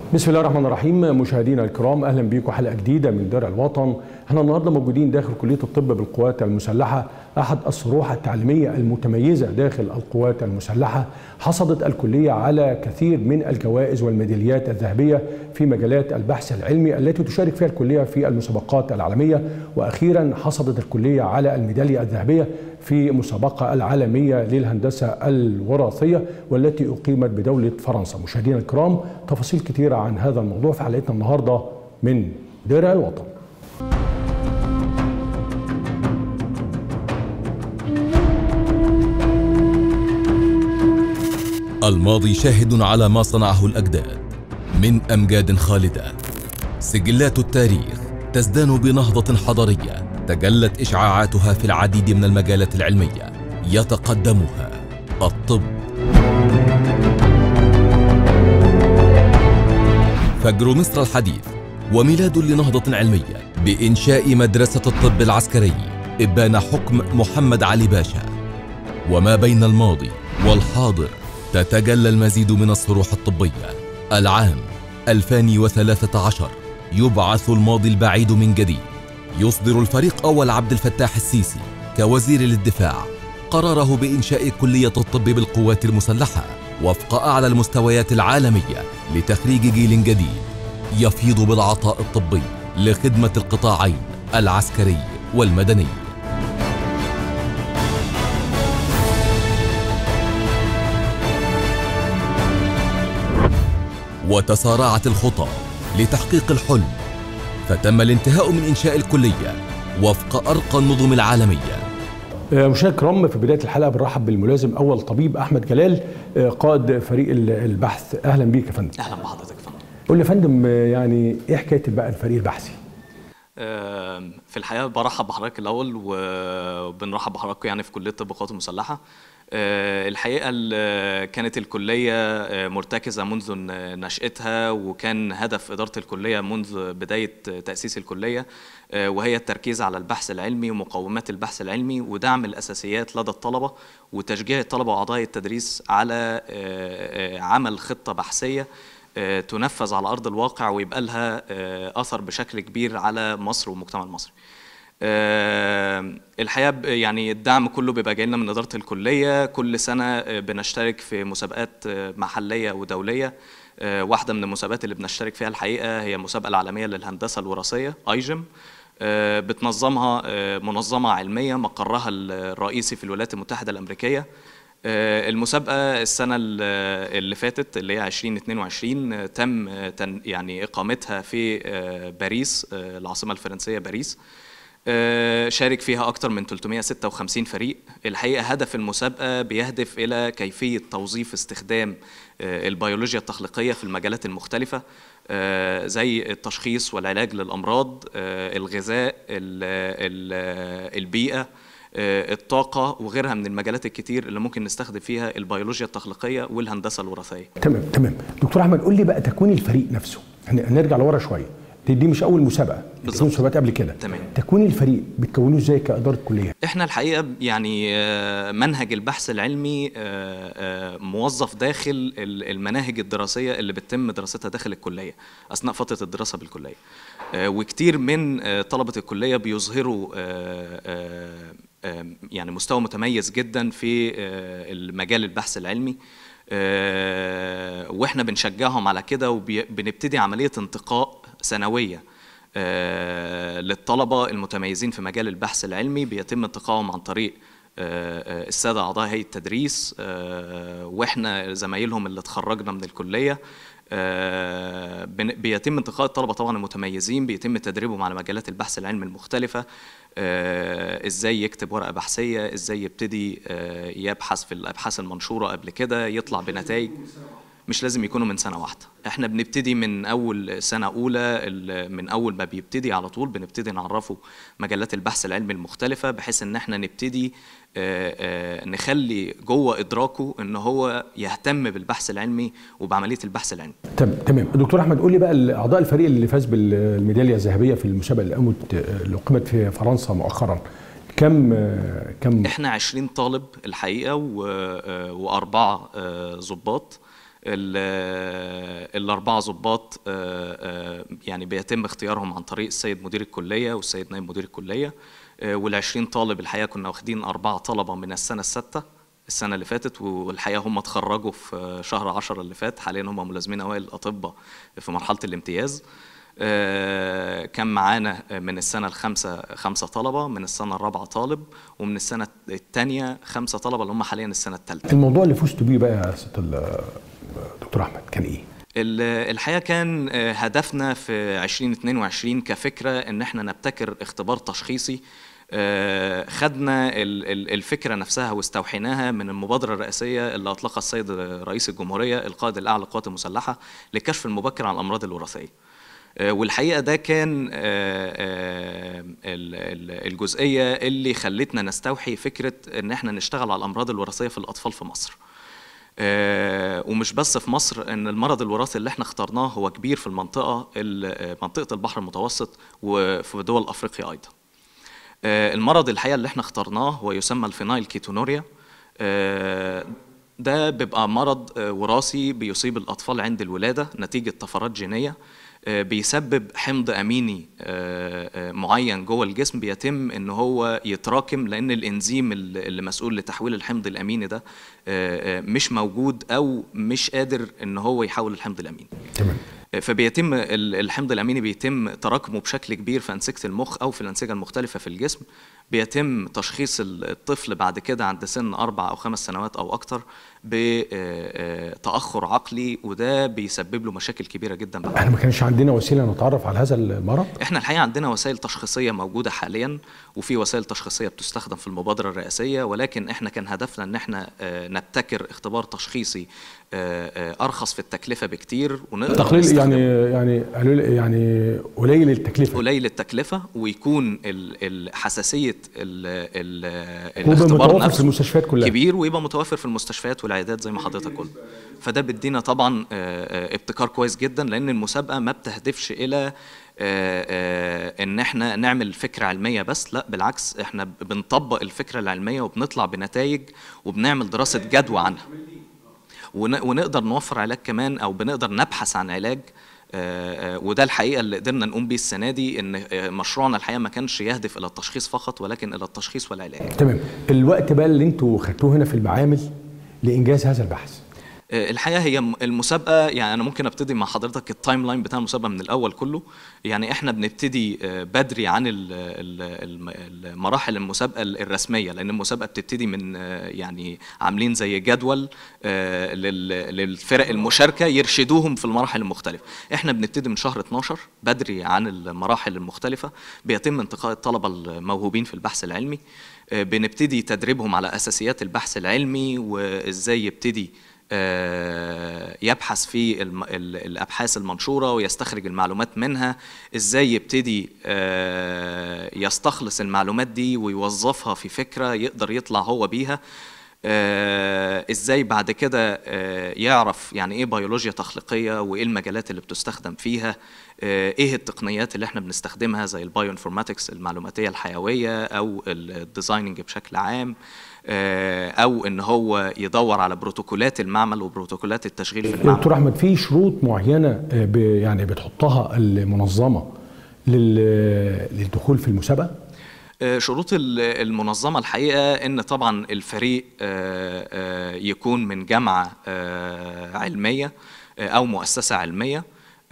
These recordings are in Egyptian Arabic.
بسم الله الرحمن الرحيم مشاهدينا الكرام اهلا بيكم حلقه جديده من درع الوطن احنا النهارده موجودين داخل كليه الطب بالقوات المسلحه احد الصروح التعليميه المتميزه داخل القوات المسلحه حصدت الكليه على كثير من الجوائز والميداليات الذهبيه في مجالات البحث العلمي التي تشارك فيها الكليه في المسابقات العالميه واخيرا حصدت الكليه على الميداليه الذهبيه في مسابقه العالميه للهندسه الوراثيه والتي اقيمت بدوله فرنسا مشاهدينا الكرام تفاصيل كثيره عن هذا الموضوع في حلقتنا النهارده من درع الوطن الماضي شاهد على ما صنعه الأجداد من أمجاد خالدة سجلات التاريخ تزدان بنهضة حضارية تجلت إشعاعاتها في العديد من المجالات العلمية يتقدمها الطب فجر مصر الحديث وميلاد لنهضة علمية بإنشاء مدرسة الطب العسكري إبان حكم محمد علي باشا وما بين الماضي والحاضر تتجلى المزيد من الصروح الطبية العام 2013 يبعث الماضي البعيد من جديد يصدر الفريق أول عبد الفتاح السيسي كوزير للدفاع قراره بإنشاء كلية الطب بالقوات المسلحة وفق أعلى المستويات العالمية لتخريج جيل جديد يفيض بالعطاء الطبي لخدمة القطاعين العسكري والمدني وتسارعت الخطى لتحقيق الحلم فتم الانتهاء من إنشاء الكلية وفق أرقى النظم العالمية مشاهد الكرام في بدايه الحلقه بنرحب بالملازم اول طبيب احمد جلال قائد فريق البحث اهلا بيك يا فندم اهلا بحضرتك يا فندم قول لي يا فندم يعني ايه حكايه بقى الفريق البحثي في الحقيقه برحب بحضرتك الاول وبنرحب بحضراتكم يعني في كليه طب القوات المسلحه الحقيقه كانت الكليه مرتكزه منذ نشاتها وكان هدف اداره الكليه منذ بدايه تاسيس الكليه وهي التركيز على البحث العلمي ومقومات البحث العلمي ودعم الاساسيات لدى الطلبه وتشجيع الطلبه واعضاء التدريس على عمل خطه بحثيه تنفذ على ارض الواقع ويبقى لها اثر بشكل كبير على مصر والمجتمع المصري. الحقيقه يعني الدعم كله بيبقى جاي لنا من اداره الكليه كل سنه بنشترك في مسابقات محليه ودوليه واحده من المسابقات اللي بنشترك فيها الحقيقه هي المسابقه العالميه للهندسه الوراثيه ايجم بتنظمها منظمه علميه مقرها الرئيسي في الولايات المتحده الامريكيه المسابقة السنة اللي فاتت اللي هي 2022 تم يعني إقامتها في باريس العاصمة الفرنسية باريس شارك فيها أكثر من 356 فريق الحقيقة هدف المسابقة بيهدف إلى كيفية توظيف استخدام البيولوجيا التخليقية في المجالات المختلفة زي التشخيص والعلاج للأمراض الغذاء البيئة الطاقة وغيرها من المجالات الكتير اللي ممكن نستخدم فيها البيولوجيا التخليقية والهندسة الوراثية تمام تمام دكتور أحمد قول لي بقى تكوين الفريق نفسه هنرجع لورا شوية دي مش اول مسابقه بالظبط مسابقات قبل كده تمام تكوين الفريق بتكونوه ازاي كاداره كليه احنا الحقيقه يعني منهج البحث العلمي موظف داخل المناهج الدراسيه اللي بتتم دراستها داخل الكليه اثناء فتره الدراسه بالكليه وكتير من طلبه الكليه بيظهروا يعني مستوى متميز جدا في المجال البحث العلمي واحنا بنشجعهم على كده وبنبتدي عمليه انتقاء سنويه للطلبه المتميزين في مجال البحث العلمي بيتم انتقائهم عن طريق الساده اعضاء هيئه التدريس واحنا زمايلهم اللي اتخرجنا من الكليه بيتم انتقاء الطلبه طبعا المتميزين بيتم تدريبهم على مجالات البحث العلمي المختلفه ازاي يكتب ورقه بحثيه ازاي يبتدي يبحث في الابحاث المنشوره قبل كده يطلع بنتائج مش لازم يكونوا من سنه واحده احنا بنبتدي من اول سنه اولى من اول ما بيبتدي على طول بنبتدي نعرفه مجالات البحث العلمي المختلفه بحيث ان احنا نبتدي نخلي جوه ادراكه ان هو يهتم بالبحث العلمي وبعمليه البحث العلمي تمام تمام دكتور احمد قول لي بقى اعضاء الفريق اللي فاز بالميداليه الذهبيه في المسابقه اللي قامت اللي اقيمت في فرنسا مؤخرا كم كم احنا 20 طالب الحقيقه واربعه ضباط ال- الأربعة ضباط آه، آه، يعني بيتم اختيارهم عن طريق السيد مدير الكلية والسيد نائب مدير الكلية آه، والعشرين طالب الحقيقة كنا واخدين أربعة طلبة من السنة السادسة السنة اللي فاتت والحقيقة هم اتخرجوا في شهر عشرة اللي فات حاليا هم ملازمين أوائل الأطباء في مرحلة الامتياز آه، كان معانا من السنة الخامسة خمسة طلبة من السنة الرابعة طالب ومن السنة الثانية خمسة طلبة اللي هم حاليا السنة الثالثة الموضوع اللي فزت بيه بقى يا سياده ال- دكتور احمد كان ايه؟ ال- الحقيقه كان آه، هدفنا في 2022 كفكره ان احنا نبتكر اختبار تشخيصي آه، خدنا ال- ال- الفكره نفسها واستوحيناها من المبادره الرئاسيه اللي اطلقها السيد رئيس الجمهوريه القائد الاعلى للقوات المسلحه للكشف المبكر عن الامراض الوراثيه آه، والحقيقه ده كان آه، آه، ال- ال- الجزئيه اللي خلتنا نستوحي فكره ان احنا نشتغل على الامراض الوراثيه في الاطفال في مصر آه، ومش بس في مصر ان المرض الوراثي اللي احنا اخترناه هو كبير في المنطقه ال- آه، منطقه البحر المتوسط وفي دول افريقيا ايضا آه، المرض الحقيقه اللي احنا اخترناه هو يسمى الفينايل كيتونوريا آه، ده بيبقى مرض آه، وراثي بيصيب الاطفال عند الولاده نتيجه طفرات جينيه آه، بيسبب حمض اميني آه، آه، معين جوه الجسم بيتم ان هو يتراكم لان الانزيم اللي اللي مسؤول لتحويل الحمض الاميني ده آه، آه، مش موجود او مش قادر ان هو يحول الحمض الاميني تمام فبيتم ال- الحمض الاميني بيتم تراكمه بشكل كبير في انسجه المخ او في الانسجه المختلفه في الجسم بيتم تشخيص ال- الطفل بعد كده عند سن اربع او خمس سنوات او اكتر بتاخر عقلي وده بيسبب له مشاكل كبيره جدا بعد احنا ما كانش عندنا وسيله نتعرف على هذا المرض احنا الحقيقه عندنا وسائل تشخيصيه موجوده حاليا وفي وسائل تشخيصيه بتستخدم في المبادره الرئاسيه ولكن احنا كان هدفنا ان احنا آه، نبتكر اختبار تشخيصي آه، آه، ارخص في التكلفه بكتير ونقدر تقليل نستخدمه. يعني يعني قالوا لي يعني قليل التكلفه قليل التكلفه ويكون ال- ال- حساسيه ال- ال- هو الاختبار متوفر في نفسه المستشفيات كلها. كبير ويبقى متوفر في المستشفيات والعيادات زي ما حضرتك قلت فده بيدينا طبعا آه، آه، ابتكار كويس جدا لان المسابقه ما بتهدفش الى آه، آه، ان احنا نعمل فكره علميه بس لا بالعكس احنا بنطبق الفكره العلميه وبنطلع بنتائج وبنعمل دراسه جدوى عنها ون- ونقدر نوفر علاج كمان او بنقدر نبحث عن علاج آه، آه، وده الحقيقه اللي قدرنا نقوم بيه السنه دي ان آه، مشروعنا الحقيقه ما كانش يهدف الى التشخيص فقط ولكن الى التشخيص والعلاج تمام الوقت بقى اللي انتوا خدتوه هنا في المعامل لانجاز هذا البحث آه، الحقيقه هي م- المسابقه يعني انا ممكن ابتدي مع حضرتك التايم لاين بتاع المسابقه من الاول كله يعني احنا بنبتدي آه، بدري عن ال- ال- الم- المراحل المسابقه ال- الرسميه لان المسابقه بتبتدي من آه، يعني عاملين زي جدول آه، لل- للفرق المشاركه يرشدوهم في المراحل المختلفه احنا بنبتدي من شهر 12 بدري عن المراحل المختلفه بيتم انتقاء الطلبه الموهوبين في البحث العلمي آه، بنبتدي تدريبهم على اساسيات البحث العلمي وازاي يبتدي آه، يبحث في الم- ال- الابحاث المنشوره ويستخرج المعلومات منها ازاي يبتدي آه، يستخلص المعلومات دي ويوظفها في فكره يقدر يطلع هو بيها آه، ازاي بعد كده آه، يعرف يعني ايه بيولوجيا تخليقيه وايه المجالات اللي بتستخدم فيها آه، ايه التقنيات اللي احنا بنستخدمها زي البايو انفورماتكس المعلوماتيه الحيويه او الديزايننج بشكل عام آه، او ان هو يدور على بروتوكولات المعمل وبروتوكولات التشغيل في المعمل دكتور احمد في شروط معينه آه، ب- يعني بتحطها المنظمه لل- للدخول في المسابقه آه، شروط ال- المنظمة الحقيقة إن طبعا الفريق آه، آه، يكون من جامعة آه، علمية آه، أو مؤسسة علمية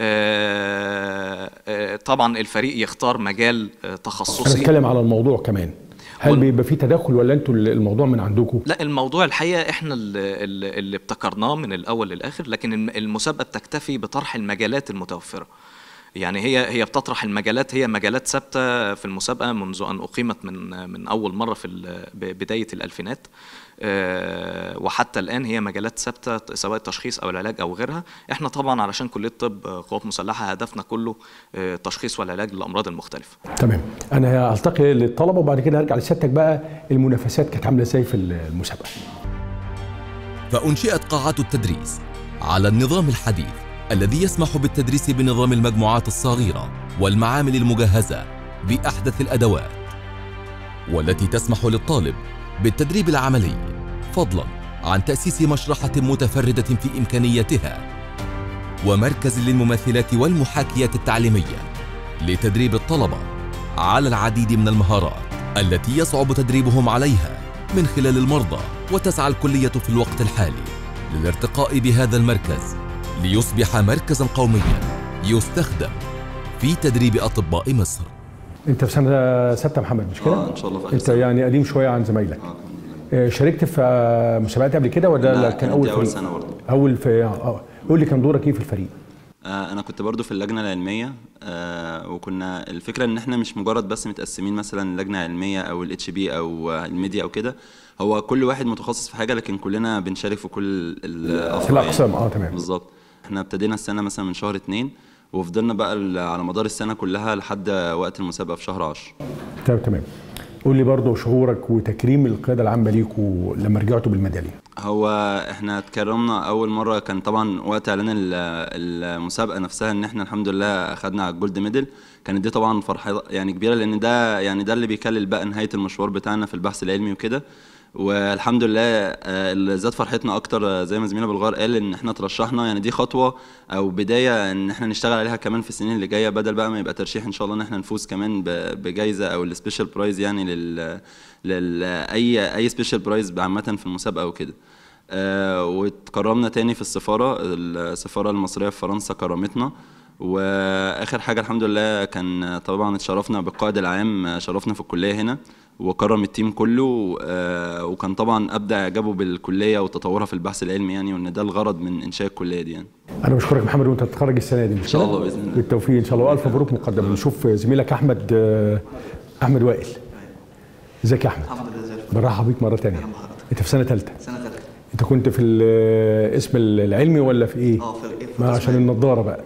آه، آه، طبعا الفريق يختار مجال آه، انا تخصصي بتكلم على الموضوع كمان هل وال- بيبقى في تدخل ولا انتوا الموضوع من عندكم لا الموضوع الحقيقه احنا اللي, اللي اللي ابتكرناه من الاول للاخر لكن الم- المسابقه بتكتفي بطرح المجالات المتوفره يعني هي هي بتطرح المجالات هي مجالات ثابته في المسابقه منذ ان اقيمت من من اول مره في ال- ب- بدايه الالفينات آه، وحتى الان هي مجالات ثابته سواء التشخيص او العلاج او غيرها احنا طبعا علشان كليه طب آه، قوات مسلحه هدفنا كله آه، التشخيص والعلاج للامراض المختلفه تمام انا هلتقي للطلبه وبعد كده هرجع لسيادتك بقى المنافسات كانت عامله ازاي في المسابقه فأنشئت قاعات التدريس على النظام الحديث الذي يسمح بالتدريس بنظام المجموعات الصغيرة والمعامل المجهزة بأحدث الأدوات والتي تسمح للطالب بالتدريب العملي فضلا عن تأسيس مشرحة متفردة في إمكانياتها ومركز للممثلات والمحاكيات التعليمية لتدريب الطلبة على العديد من المهارات التي يصعب تدريبهم عليها من خلال المرضى وتسعى الكلية في الوقت الحالي للارتقاء بهذا المركز ليصبح مركزا قوميا يستخدم في تدريب أطباء مصر انت في سنه سته محمد مش كده؟ آه، إن شاء الله في آخر انت سنة. يعني قديم شويه عن زمايلك اه الحمد آه، لله شاركت في آه، مسابقات قبل كده ولا لا، كان كانت اول دي أول فريق؟ سنة برضه. اول في اه قول لي كان دورك ايه في الفريق؟ آه، انا كنت برضو في اللجنه العلميه آه، وكنا الفكره ان احنا مش مجرد بس متقسمين مثلا لجنه علميه او الاتش بي او آه، الميديا او كده هو كل واحد متخصص في حاجه لكن كلنا بنشارك في كل الافرع في الأقسام، آه، تمام. بالظبط احنا ابتدينا السنه مثلا من شهر اتنين وفضلنا بقى ال- على مدار السنه كلها لحد وقت المسابقه في شهر 10 تمام تمام قول لي برضه شعورك وتكريم القياده العامه ليكوا لما رجعتوا بالميداليه هو احنا اتكرمنا اول مره كان طبعا وقت اعلان ال- المسابقه نفسها ان احنا الحمد لله اخدنا على الجولد ميدل كانت دي طبعا فرحه يعني كبيره لان ده يعني ده اللي بيكلل بقى نهايه المشوار بتاعنا في البحث العلمي وكده والحمد لله آه، اللي زاد فرحتنا اكتر آه، زي ما زميلنا بالغار قال ان احنا ترشحنا يعني دي خطوه او بدايه ان احنا نشتغل عليها كمان في السنين اللي جايه بدل بقى ما يبقى ترشيح ان شاء الله ان احنا نفوز كمان ب- بجائزه او السبيشال برايز يعني لل لل اي اي سبيشال برايز عامه في المسابقه وكده آه، واتكرمنا تاني في السفارة السفارة المصرية في فرنسا كرمتنا واخر حاجة الحمد لله كان طبعا اتشرفنا بالقائد العام آه، شرفنا في الكلية هنا وكرم التيم كله آه، وكان طبعا ابدع اعجابه بالكلية وتطورها في البحث العلمي يعني وان ده الغرض من انشاء الكلية دي يعني انا بشكرك محمد وانت تتخرج السنه دي ان شاء الله بإذن الله. بالتوفيق ان شاء الله والف مبروك مقدما نشوف زميلك احمد آه، احمد وائل ازيك يا احمد الحمد لله زي الفل برحب بيك مره ثانيه بحضرتك. انت في سنه ثالثه سنه ثالثه انت كنت في الاسم العلمي ولا في ايه؟ اه في في ما قسم عشان علمي. النضاره بقى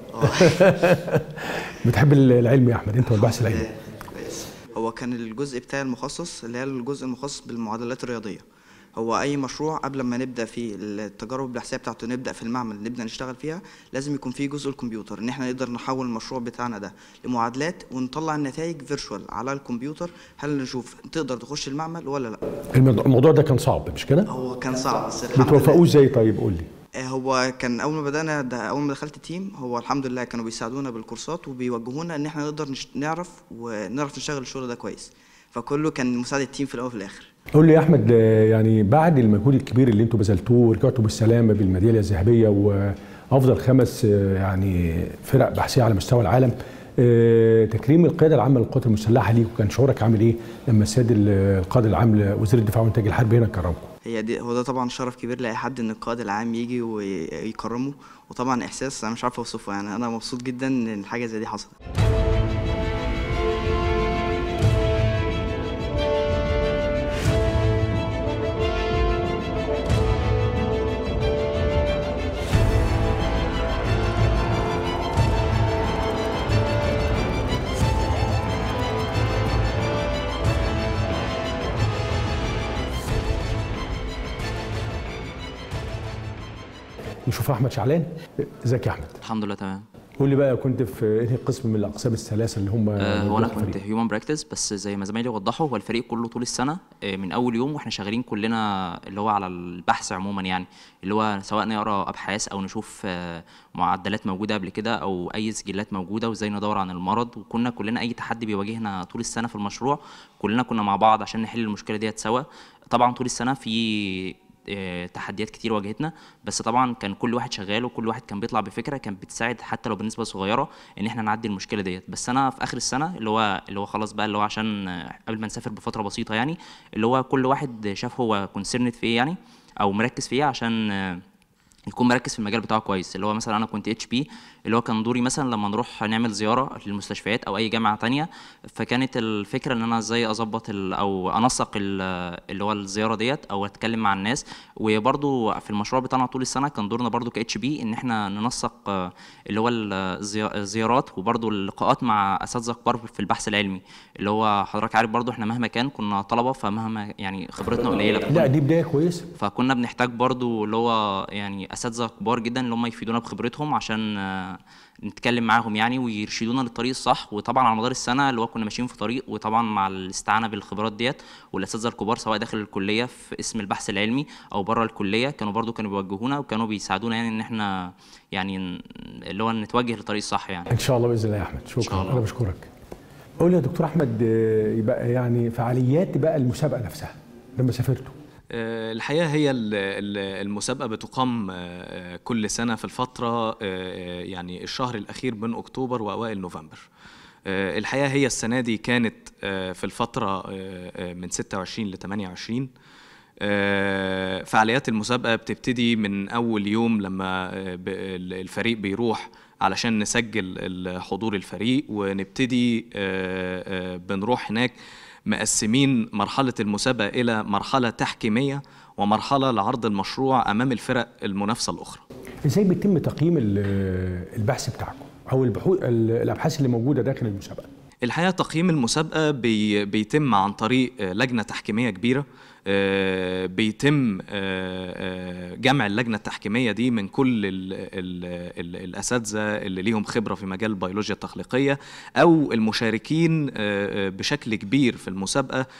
بتحب العلم يا احمد انت والبحث العلمي آه، كويس هو كان الجزء بتاعي المخصص اللي هي الجزء المخصص بالمعادلات الرياضيه هو اي مشروع قبل ما نبدا فيه التجارب البحثيه بتاعته نبدا في المعمل نبدا نشتغل فيها لازم يكون فيه جزء الكمبيوتر ان احنا نقدر نحول المشروع بتاعنا ده لمعادلات ونطلع النتائج فيرتشوال على الكمبيوتر هل نشوف تقدر تخش المعمل ولا لا الموضوع الموضوع ده كان صعب مش كده؟ هو كان صعب بس الحمد بتوفقوه لله ازاي طيب قول لي آه، هو كان اول ما بدانا ده اول ما دخلت التيم هو الحمد لله كانوا بيساعدونا بالكورسات وبيوجهونا ان احنا نقدر نش... نعرف ونعرف نشتغل الشغل ده كويس فكله كان مساعد التيم في الاول وفي الاخر قول لي يا احمد آه، يعني بعد المجهود الكبير اللي انتوا بذلتوه ورجعتوا بالسلامه بالميداليه الذهبيه وافضل خمس آه، يعني فرق بحثيه على مستوى العالم آه، تكريم القياده العامه للقوات المسلحه ليك وكان شعورك عامل ايه لما السيد القائد العام وزير الدفاع والانتاج الحربي هنا كرمكم؟ هي دي هو ده طبعا شرف كبير لاي حد ان القائد العام يجي ويكرمه وطبعا احساس انا مش عارف اوصفه يعني انا مبسوط جدا ان حاجه زي دي حصلت نشوف احمد شعلان ازيك يا احمد الحمد لله تمام قول لي بقى كنت في انهي قسم من الاقسام الثلاثه اللي هم آه هو انا موجودين في كنت الفريق؟ هيومن براكتس بس زي ما زمايلي وضحوا هو الفريق كله طول السنه آه من اول يوم واحنا شغالين كلنا اللي هو على البحث عموما يعني اللي هو سواء نقرا ابحاث او نشوف آه معدلات موجوده قبل كده او اي سجلات موجوده وازاي ندور عن المرض وكنا كلنا اي تحدي بيواجهنا طول السنه في المشروع كلنا كنا مع بعض عشان نحل المشكله ديت سوا طبعا طول السنه في آه، تحديات كتير واجهتنا بس طبعا كان كل واحد شغال وكل واحد كان بيطلع بفكره كانت بتساعد حتى لو بنسبه صغيره ان احنا نعدي المشكله ديت بس انا في اخر السنه اللي هو اللي هو خلاص بقى اللي هو عشان آه، قبل ما نسافر بفتره بسيطه يعني اللي هو كل واحد شاف هو كونسيرنت في ايه يعني او مركز في ايه عشان آه، يكون مركز في المجال بتاعه كويس اللي هو مثلا انا كنت اتش بي اللي هو كان دوري مثلا لما نروح نعمل زياره للمستشفيات او اي جامعه تانية فكانت الفكره ان انا ازاي اظبط ال- او انسق ال- اللي هو الزياره ديت او اتكلم مع الناس وبرضو في المشروع بتاعنا طول السنه كان دورنا برضو كاتش بي ان احنا ننسق آه، اللي هو الزي- الزيارات وبرضو اللقاءات مع اساتذه كبار في البحث العلمي اللي هو حضرتك عارف برضو احنا مهما كان كنا طلبه فمهما يعني خبرتنا قليله لا دي بدايه كويسه فكنا بنحتاج برضو اللي هو يعني اساتذه كبار جدا اللي هم يفيدونا بخبرتهم عشان آه، نتكلم معاهم يعني ويرشدونا للطريق الصح وطبعا على مدار السنه اللي هو كنا ماشيين في طريق وطبعا مع الاستعانه بالخبرات ديت والاساتذه الكبار سواء داخل الكليه في اسم البحث العلمي او بره الكليه كانوا برضو كانوا بيوجهونا وكانوا بيساعدونا يعني ان احنا يعني ن- اللي هو نتوجه للطريق الصح يعني ان شاء الله باذن الله يا احمد شاء شكرا الله. انا بشكرك قول لي يا دكتور احمد آه، يبقى يعني فعاليات بقى المسابقه نفسها لما سافرتوا آه، الحقيقة هي ال- ال- المسابقة بتقام آه، آه، كل سنة في الفترة آه، آه، يعني الشهر الأخير من أكتوبر وأوائل نوفمبر آه، الحقيقة هي السنة دي كانت آه، في الفترة آه، آه، من 26 ل 28 آه، فعاليات المسابقة بتبتدي من أول يوم لما آه، ب- ال- الفريق بيروح علشان نسجل ال- حضور الفريق ونبتدي آه، آه، بنروح هناك مقسمين مرحلة المسابقة إلى مرحلة تحكيمية ومرحلة لعرض المشروع أمام الفرق المنافسة الأخرى ازاي بيتم تقييم ال- البحث بتاعكم او البحوث الابحاث اللي موجوده داخل المسابقه الحقيقة تقييم المسابقة بي بيتم عن طريق آه، لجنة تحكيمية كبيرة آه، بيتم آه، آه، جمع اللجنة التحكيمية دي من كل ال ال ال الأساتذة اللي ليهم خبرة في مجال البيولوجيا التخليقية أو المشاركين آه، آه، بشكل كبير في المسابقة آه،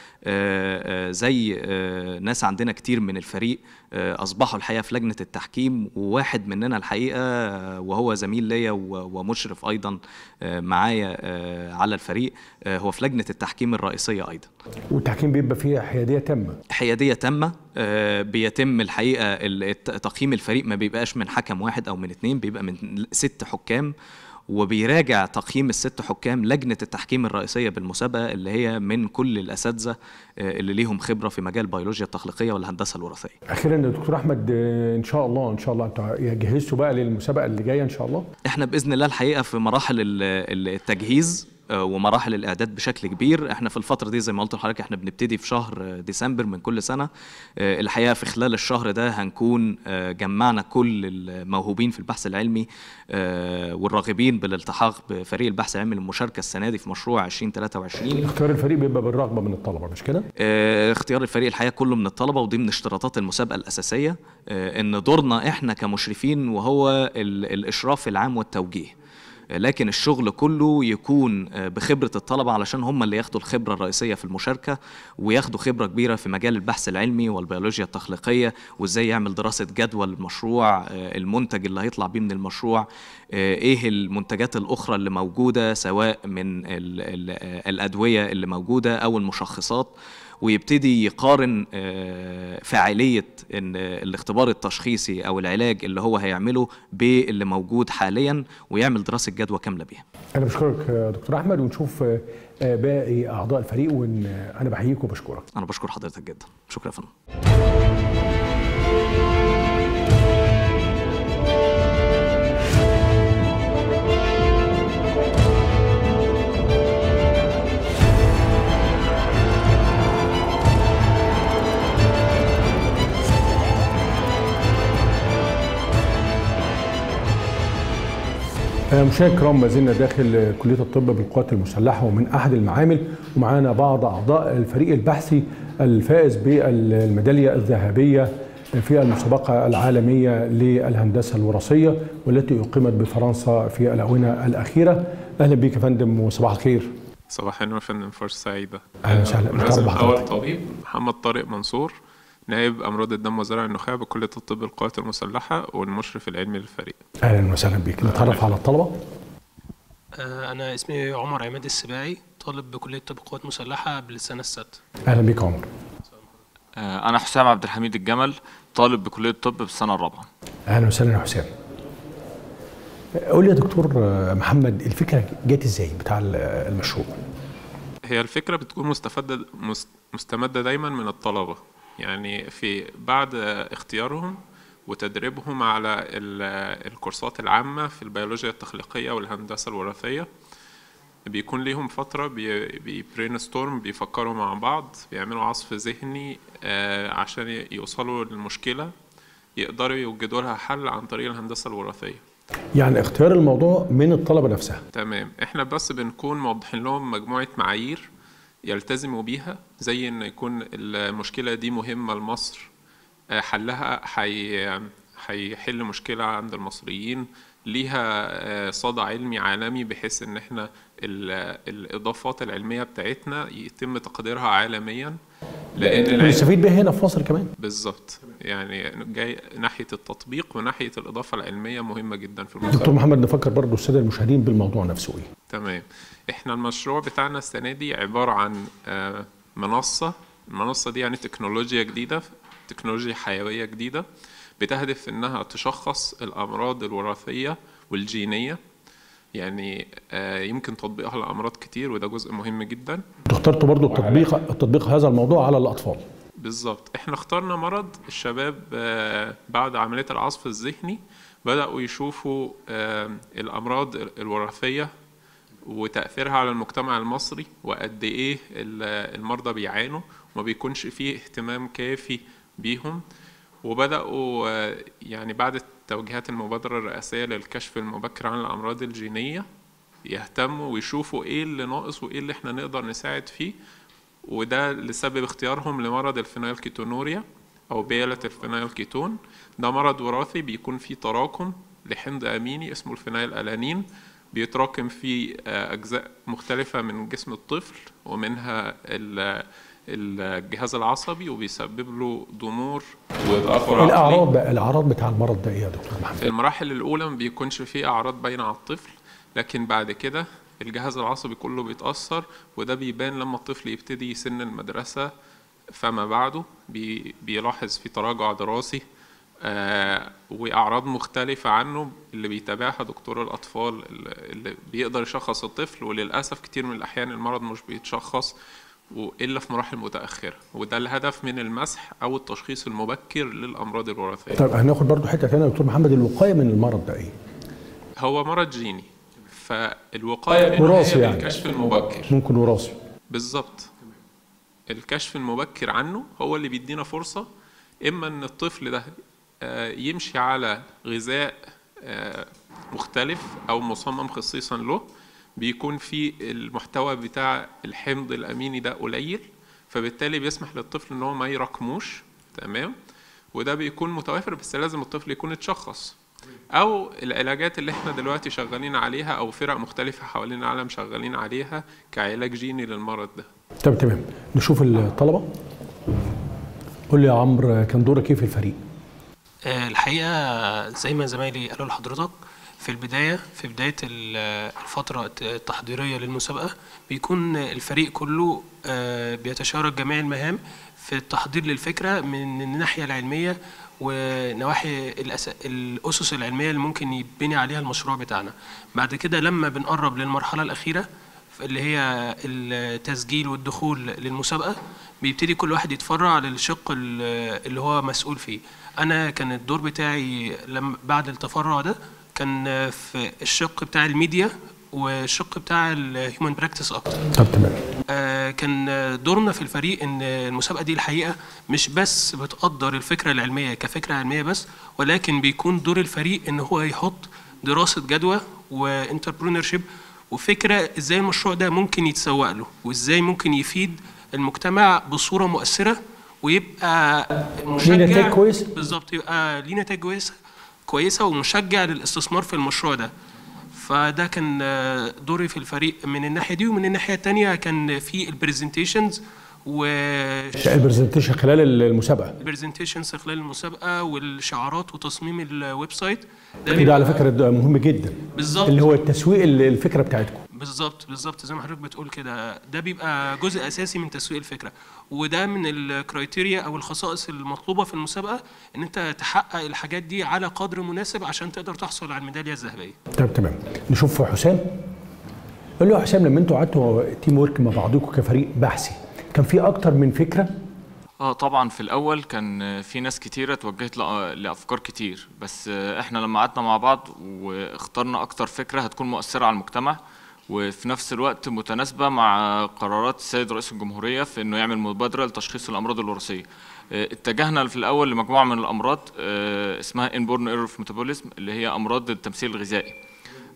آه، زي آه، ناس عندنا كتير من الفريق آه، أصبحوا الحقيقة في لجنة التحكيم وواحد مننا الحقيقة آه، وهو زميل ليا و- ومشرف أيضا آه، معايا آه، على الفريق آه، هو في لجنة التحكيم الرئيسية أيضا والتحكيم بيبقى فيه حياديه تامه حيادية تامة آه، بيتم الحقيقة ال- الت- تقييم الفريق ما بيبقاش من حكم واحد أو من اتنين بيبقى من ست حكام وبيراجع تقييم الست حكام لجنة التحكيم الرئيسية بالمسابقة اللي هي من كل الأساتذة آه، اللي ليهم خبرة في مجال البيولوجيا التخليقية والهندسة الوراثية اخيرا يا دكتور احمد آه، ان شاء الله ان شاء الله انتوا جهزتوا بقى للمسابقه اللي جايه ان شاء الله احنا باذن الله الحقيقه في مراحل ال- ال- التجهيز آه، ومراحل الاعداد بشكل كبير احنا في الفتره دي زي ما قلت لحضرتك احنا بنبتدي في شهر آه، ديسمبر من كل سنه آه، الحقيقه في خلال الشهر ده هنكون آه، جمعنا كل الموهوبين في البحث العلمي آه، والراغبين بالالتحاق بفريق البحث العلمي للمشاركه السنه دي في مشروع 2023 اختيار الفريق بيبقى بالرغبه من الطلبه مش كده آه، اختيار الفريق الحقيقه كله من الطلبه ودي من اشتراطات المسابقه الاساسيه آه، ان دورنا احنا كمشرفين وهو ال- الاشراف العام والتوجيه آه، لكن الشغل كله يكون آه، بخبره الطلبه علشان هم اللي ياخدوا الخبره الرئيسيه في المشاركه وياخدوا خبره كبيره في مجال البحث العلمي والبيولوجيا التخليقيه وازاي يعمل دراسه جدوى المشروع آه، المنتج اللي هيطلع بيه من المشروع آه، ايه المنتجات الاخرى اللي موجوده سواء من ال ال الادويه اللي موجوده او المشخصات ويبتدي يقارن آه، فاعليه ان الاختبار التشخيصي او العلاج اللي هو هيعمله باللي موجود حاليا ويعمل دراسه جدوى كامله بيها انا بشكرك يا دكتور احمد ونشوف آه، آه، باقي اعضاء الفريق وانا بحييك وبشكرك انا بشكر حضرتك جدا شكرا يا فندم آه، مشاهدينا الكرام ما زلنا داخل آه، كليه الطب بالقوات المسلحه ومن احد المعامل ومعانا بعض اعضاء الفريق البحثي الفائز بالميداليه الذهبيه في المسابقه العالميه للهندسه الوراثيه والتي اقيمت بفرنسا في الاونه الاخيره اهلا بك يا فندم وصباح الخير صباح النور يا فندم فرصة سعيدة أهلا وسهلا. الرئيس مرحبا الأول بحضرتك. طبيب محمد طارق منصور نائب أمراض الدم وزرع النخاع بكلية الطب القوات المسلحة والمشرف العلمي للفريق اهلا وسهلا بك نتعرف على الطلبه آه، أنا اسمي عمر عماد السباعي طالب بكلية طب قوات مسلحة بالسنة السادسة اهلا بك يا عمر آه، أنا حسام عبد الحميد الجمل طالب بكلية الطب بالسنة الرابعة اهلا وسهلا يا حسام قول لي يا دكتور آه، محمد الفكره جت ازاي بتاع ال- المشروع هي الفكرة بتكون مستفادة مست- مستمدة دايما من الطلبة يعني في بعد اختيارهم وتدريبهم على ال- الكورسات العامة في البيولوجيا التخليقية والهندسة الوراثية بيكون ليهم فترة بي ستورم بيفكروا مع بعض بيعملوا عصف ذهني آه، عشان ي- يوصلوا للمشكلة يقدروا يوجدوا لها حل عن طريق الهندسة الوراثية يعني اختيار الموضوع من الطلبه نفسها تمام احنا بس بنكون موضحين لهم مجموعة معايير يلتزموا بيها زي ان يكون المشكلة دي مهمة لمصر آه، حلها حي هيحل مشكلة عند المصريين ليها آه، صدى علمي عالمي بحيث ان احنا ال- الاضافات العلمية بتاعتنا يتم تقديرها عالميا لان العلم ونستفيد بيها هنا في مصر كمان بالظبط يعني جاي ناحية التطبيق وناحية الإضافة العلمية مهمة جدا في دكتور المستقبل محمد نفكر برضو الساده المشاهدين بالموضوع نفسه ايه تمام احنا المشروع بتاعنا السنة دي عبارة عن آه، منصة المنصة دي يعني تكنولوجيا جديدة تكنولوجيا حيوية جديدة بتهدف انها تشخص الامراض الوراثية والجينية يعني آه، يمكن تطبيقها لامراض كتير وده جزء مهم جدا اخترتوا برضو التطبيق التطبيق هذا الموضوع على الاطفال بالظبط احنا اخترنا مرض الشباب آه، بعد عملية العصف الذهني بدأوا يشوفوا آه، الأمراض الوراثية وتأثيرها على المجتمع المصري وقد إيه ال- المرضى بيعانوا وما بيكونش فيه اهتمام كافي بيهم وبدأوا آه، يعني بعد توجيهات المبادرة الرئاسية للكشف المبكر عن الأمراض الجينية يهتموا ويشوفوا إيه اللي ناقص وإيه اللي إحنا نقدر نساعد فيه وده لسبب اختيارهم لمرض الفينايلكيتونوريا أو بيلة الفينايلكيتون ده مرض وراثي بيكون فيه تراكم لحمض أميني اسمه الفينايل ألانين بيتراكم في آه، أجزاء مختلفة من جسم الطفل ومنها ال- الجهاز العصبي وبيسبب له ضمور وتأخر عقلي الاعراض بقى الاعراض بتاع المرض ده ايه يا دكتور محمد في المراحل الأولى ما بيكونش فيه أعراض باينة على الطفل لكن بعد كده الجهاز العصبي كله بيتأثر وده بيبان لما الطفل يبتدي يسن المدرسة فما بعده بي بيلاحظ في تراجع دراسي آه وأعراض مختلفة عنه اللي بيتابعها دكتور الأطفال اللي- اللي بيقدر يشخص الطفل وللأسف كتير من الأحيان المرض مش بيتشخص وإلا في مراحل متأخرة وده الهدف من المسح أو التشخيص المبكر للأمراض الوراثية طيب هناخد برضو حته ثانيه يا دكتور محمد الوقايه من المرض ده ايه هو مرض جيني فالوقاية منه وراثي هي يعني. بالكشف المبكر ممكن وراثي بالظبط الكشف المبكر عنه هو اللي بيدينا فرصة إما إن الطفل ده آه، يمشي على غذاء آه، مختلف أو مصمم خصيصا له بيكون فيه المحتوى بتاع الحمض الأميني ده قليل فبالتالي بيسمح للطفل إن هو ما يراكموش تمام وده بيكون متوافر بس لازم الطفل يكون اتشخص او العلاجات اللي احنا دلوقتي شغالين عليها او فرق مختلفه حوالين العالم شغالين عليها كعلاج جيني للمرض ده طب تمام نشوف الطلبه قول لي يا عمرو كان دورك ايه في الفريق آه، الحقيقة زي ما زمايلي قالوا لحضرتك في البداية في بداية ال- الفترة التحضيرية للمسابقة بيكون الفريق كله آه، بيتشارك جميع المهام في التحضير للفكرة من الناحية العلمية ونواحي الأس- الأسس العلمية اللي ممكن يبني عليها المشروع بتاعنا بعد كده لما بنقرب للمرحلة الأخيرة اللي هي التسجيل والدخول للمسابقة بيبتدي كل واحد يتفرع للشق ال- اللي هو مسؤول فيه أنا كان الدور بتاعي لما بعد التفرع ده كان في الشق بتاع الميديا والشق بتاع الهيومن براكتس أكتر طب تمام آه، كان دورنا في الفريق ان المسابقه دي الحقيقه مش بس بتقدر الفكره العلميه كفكره علميه بس ولكن بيكون دور الفريق ان هو يحط دراسه جدوى وانتربرونور وفكره ازاي المشروع ده ممكن يتسوق له وازاي ممكن يفيد المجتمع بصوره مؤثره ويبقى مشجع نتائج كويسة. بالظبط يبقى ليه نتائج كويسه كويسه ومشجع للاستثمار في المشروع ده فده كان آه، دوري في الفريق من الناحيه دي ومن الناحيه الثانيه كان في البرزنتيشنز و البرزنتيشن خلال المسابقه البرزنتيشنز خلال المسابقه والشعارات وتصميم الويب سايت ده على فكره ده مهم جدا بالظبط. اللي هو التسويق ال- الفكره بتاعتكم بالظبط بالظبط زي ما حضرتك بتقول كده ده بيبقى جزء اساسي من تسويق الفكره وده من الكرايتيريا او الخصائص المطلوبه في المسابقه ان انت تحقق الحاجات دي على قدر مناسب عشان تقدر تحصل على الميداليه الذهبيه طب تمام نشوف حسام قول له يا حسام لما انتوا قعدتوا تيم ورك مع بعضكم كفريق بحثي كان في اكتر من فكره اه طبعا في الاول كان في ناس كتيره توجهت لأ- لافكار كتير بس احنا لما قعدنا مع بعض واخترنا اكتر فكره هتكون مؤثره على المجتمع وفي نفس الوقت متناسبه مع قرارات السيد رئيس الجمهوريه في انه يعمل مبادره لتشخيص الامراض الوراثيه اه، اتجهنا في الاول لمجموعه من الامراض اه، اسمها انبورن ايرور في ميتابوليزم اللي هي امراض التمثيل الغذائي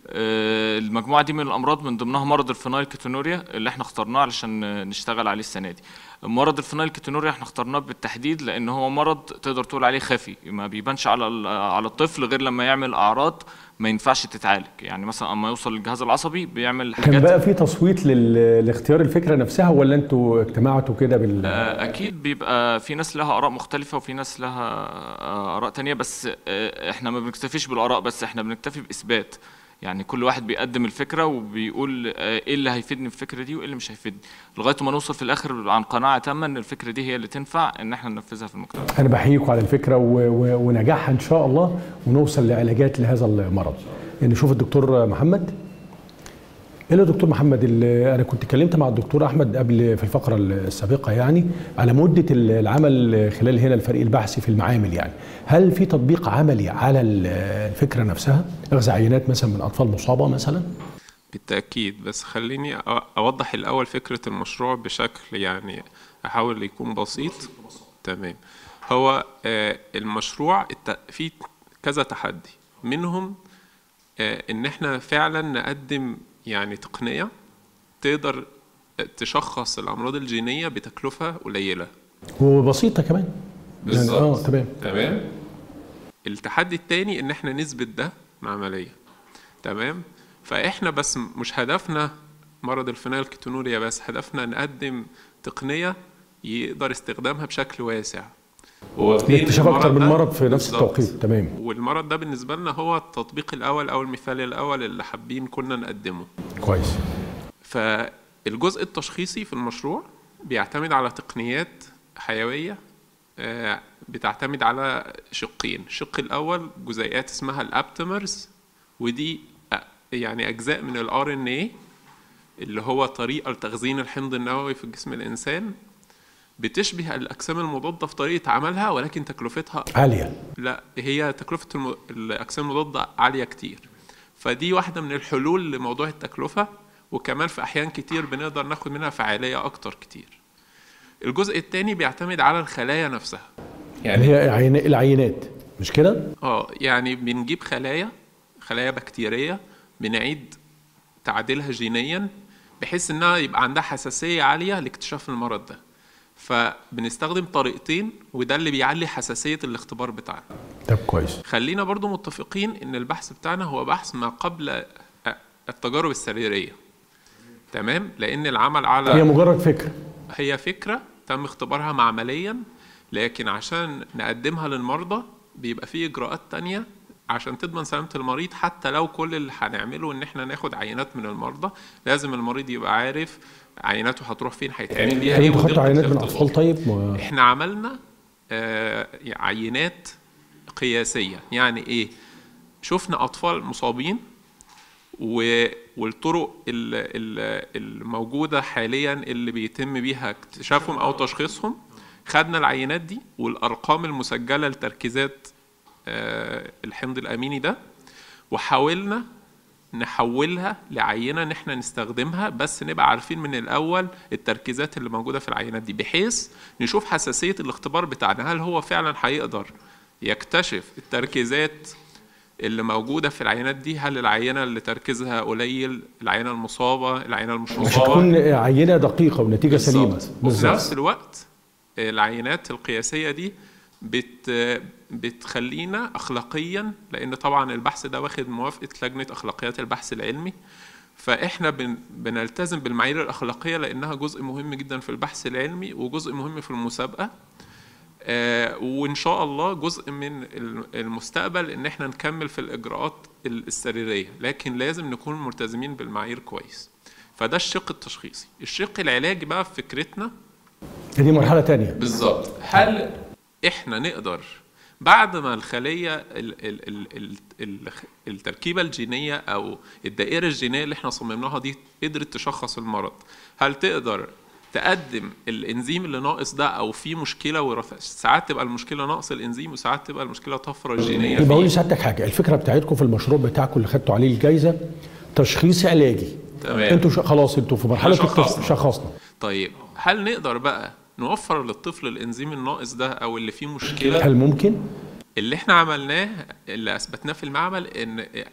آه، المجموعه دي من الامراض من ضمنها مرض الفينايلكيتونوريا اللي احنا اخترناه علشان نشتغل عليه السنه دي مرض الفينايلكيتونوريا احنا اخترناه بالتحديد لان هو مرض تقدر تقول عليه خفي ما بيبانش على ال- على الطفل غير لما يعمل اعراض ما ينفعش تتعالج يعني مثلا اما يوصل للجهاز العصبي بيعمل كان حاجات بقى في تصويت لل- لاختيار الفكره نفسها ولا انتوا اجتمعتوا كده بال آه، اكيد بيبقى في ناس لها اراء مختلفه وفي ناس لها آه، اراء تانية بس آه، احنا ما بنكتفيش بالاراء بس احنا بنكتفي باثبات يعني كل واحد بيقدم الفكره وبيقول آه، ايه اللي هيفيدني في الفكره دي وايه اللي مش هيفيدني لغايه ما نوصل في الاخر عن قناعه تامه ان الفكره دي هي اللي تنفع ان احنا ننفذها في المجتمع انا بحييكم على الفكره و... و... ونجاحها ان شاء الله ونوصل لعلاجات لهذا المرض نشوف الدكتور محمد ايه يا دكتور محمد ال- انا كنت اتكلمت مع الدكتور احمد قبل في الفقره السابقه يعني على مده العمل خلال هنا الفريق البحثي في المعامل يعني هل في تطبيق عملي على ال- الفكره نفسها اخذ عينات مثلا من اطفال مصابه مثلا بالتأكيد بس خليني أ- أوضح الأول فكرة المشروع بشكل يعني أحاول يكون بسيط تمام هو آه، المشروع الت- فيه كذا تحدي منهم آه، إن إحنا فعلا نقدم يعني تقنية تقدر تشخص الأمراض الجينية بتكلفة قليلة وبسيطه كمان يعني اه تمام تمام التحدي التاني ان احنا نثبت ده عمليا تمام فاحنا بس مش هدفنا مرض الفينالكتونوريا بس هدفنا نقدم تقنية يقدر استخدامها بشكل واسع واخدين لاكتشاف اكتر المرض من ده مرض في نفس بالظبط. التوقيت تمام والمرض ده بالنسبة لنا هو التطبيق الأول أو المثال الأول اللي حابين كنا نقدمه كويس فالجزء التشخيصي في المشروع بيعتمد على تقنيات حيوية آه، بتعتمد على شقين الشق الأول جزيئات اسمها الأبتمرز ودي آه، يعني أجزاء من ال RNA اللي هو طريقة لتخزين الحمض النووي في جسم الإنسان بتشبه الأجسام المضادة في طريقة عملها ولكن تكلفتها عاليه لا هي تكلفة الم... الأجسام المضادة عالية كتير فدي واحدة من الحلول لموضوع التكلفة وكمان في أحيان كتير بنقدر ناخد منها فعالية أكتر كتير الجزء التاني بيعتمد على الخلايا نفسها يعني هي عين... العينات مش كده؟ اه يعني بنجيب خلايا خلايا بكتيرية بنعيد تعديلها جينيا بحيث انها يبقى عندها حساسية عالية لاكتشاف المرض ده فبنستخدم طريقتين وده اللي بيعلي حساسية الاختبار بتاعنا طب كويس خلينا برضو متفقين ان البحث بتاعنا هو بحث ما قبل التجارب السريرية تمام لان العمل على هي مجرد فكره هي فكرة تم اختبارها معمليا لكن عشان نقدمها للمرضى بيبقى فيه إجراءات تانية عشان تضمن سلامة المريض حتى لو كل اللي هنعمله إن إحنا ناخد عينات من المرضى لازم المريض يبقى عارف عيناته هتروح فين هيتعمل بيها هل إيه انتوا خدتوا ودقة عينات من الاختبار. اطفال طيب؟ ما... إحنا عملنا آه، عينات قياسية يعني إيه شفنا أطفال مصابين و- والطرق ال- ال- الموجودة حاليا اللي بيتم بيها اكتشافهم أو تشخيصهم خدنا العينات دي والأرقام المسجلة لتركيزات آه، الحمض الأميني ده وحاولنا نحولها لعينة ان احنا نستخدمها بس نبقى عارفين من الأول التركيزات اللي موجودة في العينات دي بحيث نشوف حساسية الاختبار بتاعنا هل هو فعلا هيقدر يكتشف التركيزات اللي موجودة في العينات دي هل العينة اللي تركيزها قليل العينة المصابة العينة المش مش مصابة هتكون عينه دقيقه ونتيجه سليمه بالظبط. وفي نفس الوقت العينات القياسية دي بت بتخلينا أخلاقيا لأن طبعا البحث ده واخد موافقة لجنة أخلاقيات البحث العلمي فإحنا بن بنلتزم بالمعايير الأخلاقية لأنها جزء مهم جدا في البحث العلمي وجزء مهم في المسابقة آه، وإن شاء الله جزء من ال- المستقبل إن إحنا نكمل في الإجراءات ال- السريرية لكن لازم نكون ملتزمين بالمعايير كويس فده الشق التشخيصي الشق العلاجي بقى في فكرتنا دي مرحله تانية بالظبط هل احنا نقدر بعد ما الخليه ال ال ال ال ال التركيبه الجينيه او الدائره الجينيه اللي احنا صممناها دي قدرت تشخص المرض هل تقدر تقدم الانزيم اللي ناقص ده او في مشكله ورف... ساعات تبقى المشكله نقص الانزيم وساعات تبقى المشكله طفره جينيه يبقى قول فيه. لسعادتك حاجه الفكره بتاعتكم في المشروع بتاعكم اللي خدتوا عليه الجائزه تشخيص علاجي تمام. انتوا ش... خلاص انتوا في مرحله إحنا التش- شخصنا. شخصنا طيب هل نقدر بقى نوفر للطفل الانزيم الناقص ده او اللي فيه مشكله هل ممكن اللي احنا عملناه اللي اثبتناه في المعمل ان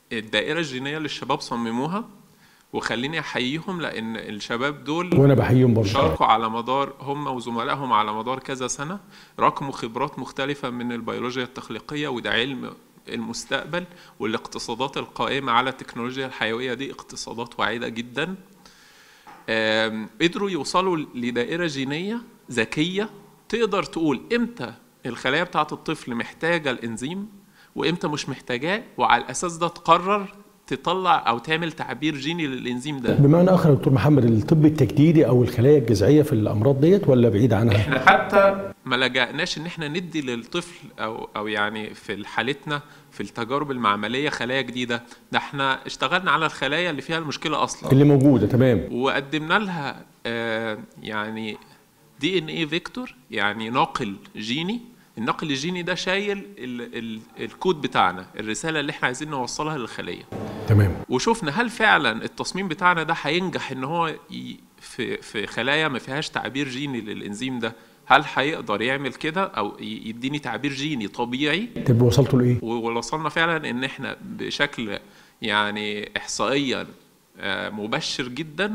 الدائره الجينيه اللي الشباب صمموها وخليني احييهم لان الشباب دول وانا بحييهم برضه شاركوا على مدار هم وزملائهم على مدار كذا سنة رقموا خبرات مختلفة من البيولوجيا التخليقية وده علم المستقبل والاقتصادات القائمة على التكنولوجيا الحيوية دي اقتصادات واعدة جدا آم، قدروا يوصلوا لدائرة جينية ذكية تقدر تقول امتى الخلايا بتاعة الطفل محتاجة الانزيم وامتى مش محتاجاه وعلى الاساس ده تقرر تطلع او تعمل تعبير جيني للانزيم ده بمعنى اخر يا دكتور محمد الطب التجديدي او الخلايا الجذعيه في الامراض ديت ولا بعيد عنها؟ احنا حتى ما لجأناش ان احنا ندي للطفل او او يعني في حالتنا في التجارب المعمليه خلايا جديده ده احنا اشتغلنا على الخلايا اللي فيها المشكله اصلا اللي موجوده تمام وقدمنا لها آه يعني دي ان ايه فيكتور يعني ناقل جيني النقل الجيني ده شايل ال ال الكود بتاعنا الرساله اللي احنا عايزين نوصلها للخليه تمام وشوفنا هل فعلا التصميم بتاعنا ده هينجح ان هو ي- في في خلايا ما فيهاش تعبير جيني للانزيم ده هل هيقدر يعمل كده او ي- يديني تعبير جيني طبيعي طب وصلتوا لايه؟ ووصلنا فعلا ان احنا بشكل يعني احصائيا آه، مبشر جدا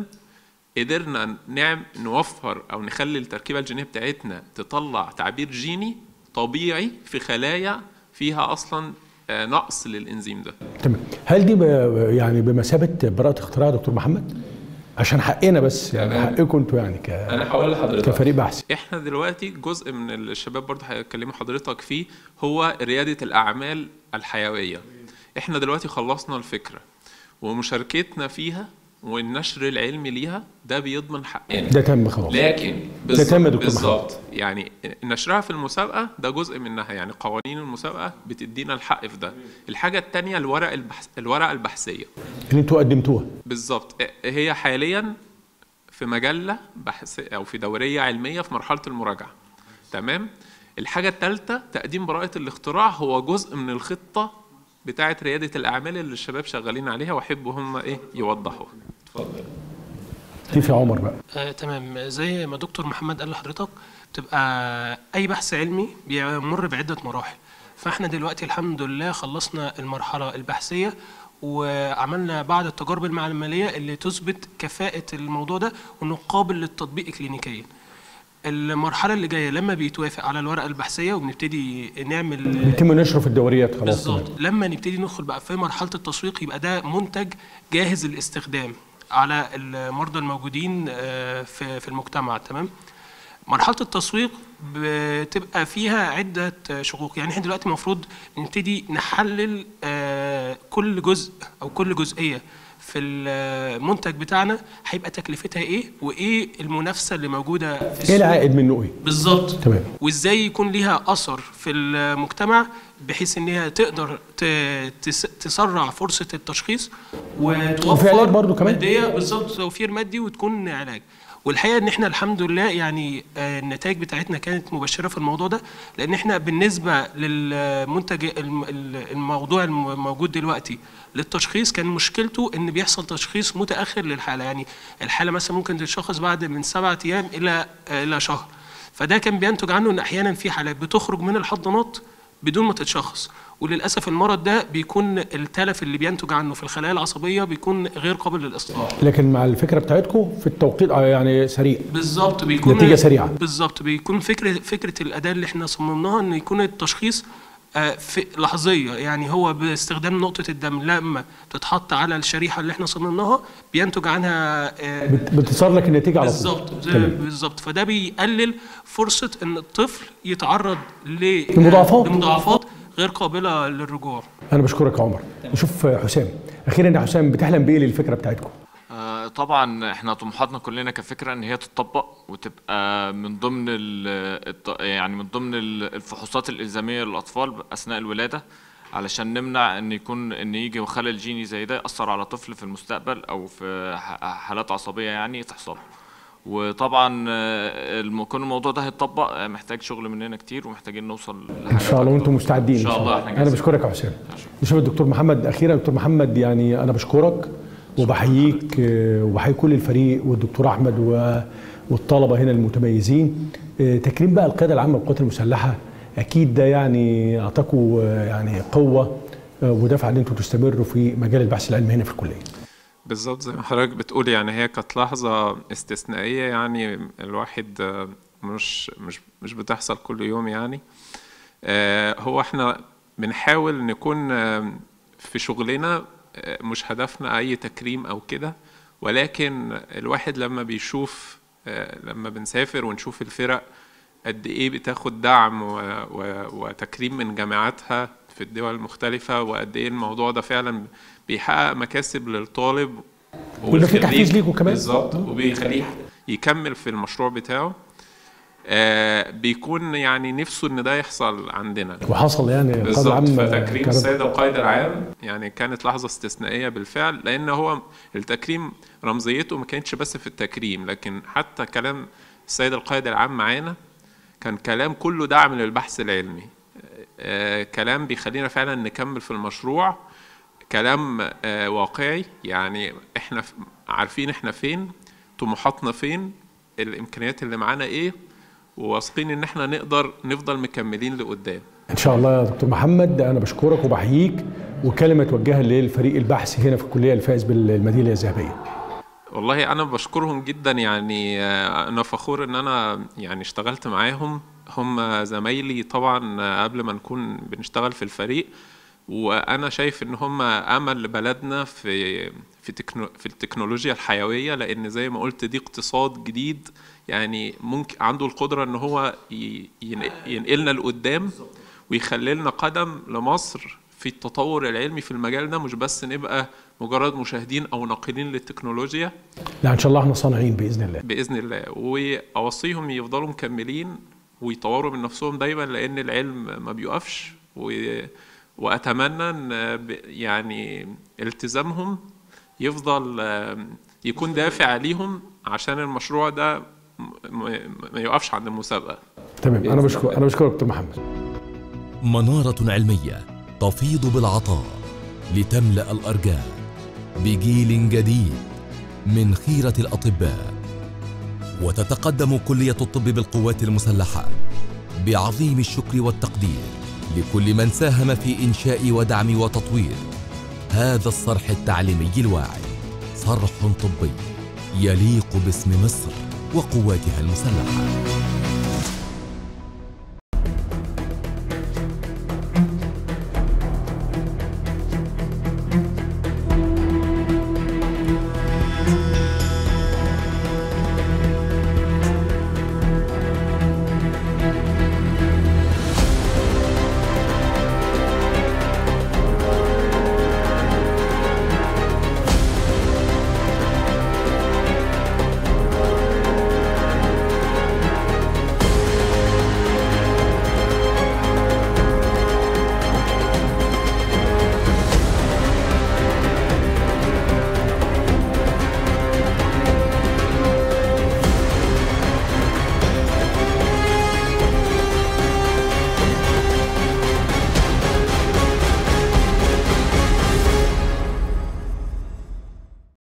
قدرنا نعم نوفر او نخلي التركيبه الجينيه بتاعتنا تطلع تعبير جيني طبيعي في خلايا فيها اصلا آه، نقص للانزيم ده تمام هل دي ب... يعني بمثابه براءه اختراع يا دكتور محمد؟ عشان حقنا بس يعني تمام. حقكم انتوا يعني ك... انا هقول لحضرتك كفريق بحثي احنا دلوقتي جزء من الشباب برضه هيكلموا حضرتك فيه هو رياده الاعمال الحيويه احنا دلوقتي خلصنا الفكره ومشاركتنا فيها والنشر العلمي ليها ده بيضمن حقنا ده تم خلاص لكن ده تم يا دكتور بالظبط يعني نشرها في المسابقه ده جزء منها يعني قوانين المسابقه بتدينا الحق في ده الحاجه الثانيه الورق البحث الورقه البحثيه اللي انتوا قدمتوها بالظبط هي حاليا في مجله بحث او في دوريه علميه في مرحله المراجعه تمام الحاجه الثالثه تقديم براءه الاختراع هو جزء من الخطه بتاعه رياده الاعمال اللي الشباب شغالين عليها واحب هم ايه يوضحوها اتفضل دي في عمر بقى آه تمام زي ما دكتور محمد قال لحضرتك تبقى اي بحث علمي بيمر بعده مراحل فاحنا دلوقتي الحمد لله خلصنا المرحله البحثيه وعملنا بعض التجارب المعمليه اللي تثبت كفاءه الموضوع ده وانه قابل للتطبيق كلينيكيا المرحله اللي جايه لما بيتوافق على الورقه البحثيه وبنبتدي نعمل يتم نشره في الدوريات خلاص بالظبط لما نبتدي ندخل بقى في مرحله التسويق يبقى ده منتج جاهز للاستخدام على المرضى الموجودين آه، في في المجتمع تمام مرحله التسويق بتبقى فيها عده شقوق يعني احنا دلوقتي المفروض نبتدي نحلل آه، كل جزء او كل جزئيه في المنتج بتاعنا هيبقى تكلفتها ايه وايه المنافسه اللي موجوده في ايه السوق العائد منه ايه؟ بالظبط تمام وازاي يكون ليها اثر في المجتمع بحيث ان هي تقدر ت- تس- تسرع فرصه التشخيص وتوفر وفي علاج برضو كمان؟ ماديه بالظبط توفير مادي وتكون علاج والحقيقه ان احنا الحمد لله يعني آه، النتائج بتاعتنا كانت مبشره في الموضوع ده لان احنا بالنسبه للمنتج الم- ال- الموضوع الموجود دلوقتي للتشخيص كان مشكلته ان بيحصل تشخيص متاخر للحاله يعني الحاله مثلا ممكن تتشخص بعد من سبعة ايام الى آه، الى شهر فده كان بينتج عنه ان احيانا في حالات بتخرج من الحضانات بدون ما تتشخص وللاسف المرض ده بيكون التلف اللي بينتج عنه في الخلايا العصبيه بيكون غير قابل للاصلاح لكن مع الفكره بتاعتكم في التوقيت آه، يعني سريع بالظبط بيكون نتيجة سريعة. بالظبط بيكون فكره فكره الاداه اللي احنا صممناها ان يكون التشخيص آه، في لحظيه يعني هو باستخدام نقطه الدم لما تتحط على الشريحه اللي احنا صممناها بينتج عنها آه، بت- بتظهر لك النتيجه على طول بالظبط زي- تمام. بالظبط فده بيقلل فرصه ان الطفل يتعرض ل لمضاعفات. لمضاعفات غير قابله للرجوع انا بشكرك يا عمر نشوف آه، حسام اخيرا يا حسام بتحلم بايه للفكره بتاعتكم آه، طبعا احنا طموحاتنا كلنا كفكره ان هي تتطبق وتبقى من ضمن ال- الت- يعني من ضمن ال- الفحوصات الالزاميه للاطفال اثناء الولاده علشان نمنع ان يكون ان يجي خلل جيني زي ده ياثر على طفل في المستقبل او في ح- حالات عصبيه يعني تحصل وطبعا آه، الم- كون الموضوع ده هيتطبق آه، محتاج شغل مننا كتير ومحتاجين نوصل ان شاء الله وانتم مستعدين ان شاء الله احنا انا جاهزين. بشكرك يا حسام نشوف الدكتور محمد اخيرا دكتور محمد يعني انا بشكرك وبحييك آه، وبحيي كل الفريق والدكتور احمد و- والطلبه هنا المتميزين آه، تكريم بقى القياده العامه للقوات المسلحه اكيد ده يعني اعطاكم آه، يعني قوه آه، ودفع ان انتم تستمروا في مجال البحث العلمي هنا في الكليه بالظبط زي ما حضرتك بتقول يعني هي كانت لحظة استثنائية يعني الواحد آه، مش مش مش بتحصل كل يوم يعني آه، هو احنا بنحاول نكون آه، في شغلنا آه، مش هدفنا أي تكريم أو كده ولكن الواحد لما بيشوف آه، لما بنسافر ونشوف الفرق قد إيه بتاخد دعم و- و- وتكريم من جامعاتها في الدول المختلفة وقد إيه الموضوع ده فعلا بيحقق مكاسب للطالب ويبقى في تحفيز وبيخليه- ليكوا كمان. بالظبط وبيخليه يكمل في المشروع بتاعه آه بيكون يعني نفسه ان ده يحصل عندنا وحصل يعني القائد بالظبط العام فتكريم كان- السيد القائد العام يعني كانت لحظة استثنائية بالفعل لأن هو التكريم رمزيته ما كانتش بس في التكريم لكن حتى كلام السيد القائد العام معانا كان كلام كله دعم للبحث العلمي آه كلام بيخلينا فعلا نكمل في المشروع كلام آه واقعي يعني احنا ف- عارفين احنا فين طموحاتنا فين الامكانيات اللي معانا ايه وواثقين ان احنا نقدر نفضل مكملين لقدام ان شاء الله يا دكتور محمد انا بشكرك وبحييك وكلمه توجهها للفريق البحث هنا في الكليه الفائز بالميداليه الذهبيه والله انا بشكرهم جدا يعني آه، انا فخور ان انا يعني اشتغلت معاهم هم زمايلي طبعا آه، قبل ما نكون بنشتغل في الفريق وانا شايف ان هم امل لبلدنا في في تكنو في التكنولوجيا الحيويه لان زي ما قلت دي اقتصاد جديد يعني ممكن عنده القدره ان هو ي- ين- ينقلنا لقدام ويخلي لنا قدم لمصر في التطور العلمي في المجال ده مش بس نبقى مجرد مشاهدين او ناقلين للتكنولوجيا لا ان شاء الله احنا صانعين باذن الله باذن الله واوصيهم يفضلوا مكملين ويطوروا من نفسهم دايما لان العلم ما بيقفش و... واتمنى ان ب- يعني التزامهم يفضل آم، يكون دافع عليهم عشان المشروع ده م- م- ما يقفش عند المسابقه تمام انا بشكر انا بشكرك دكتور محمد منارة علمية تفيض بالعطاء لتملأ الأرجاء بجيل جديد من خيرة الأطباء وتتقدم كلية الطب بالقوات المسلحة بعظيم الشكر والتقدير لكل من ساهم في إنشاء ودعم وتطوير هذا الصرح التعليمي الواعي صرح طبي يليق باسم مصر وقواتها المسلحه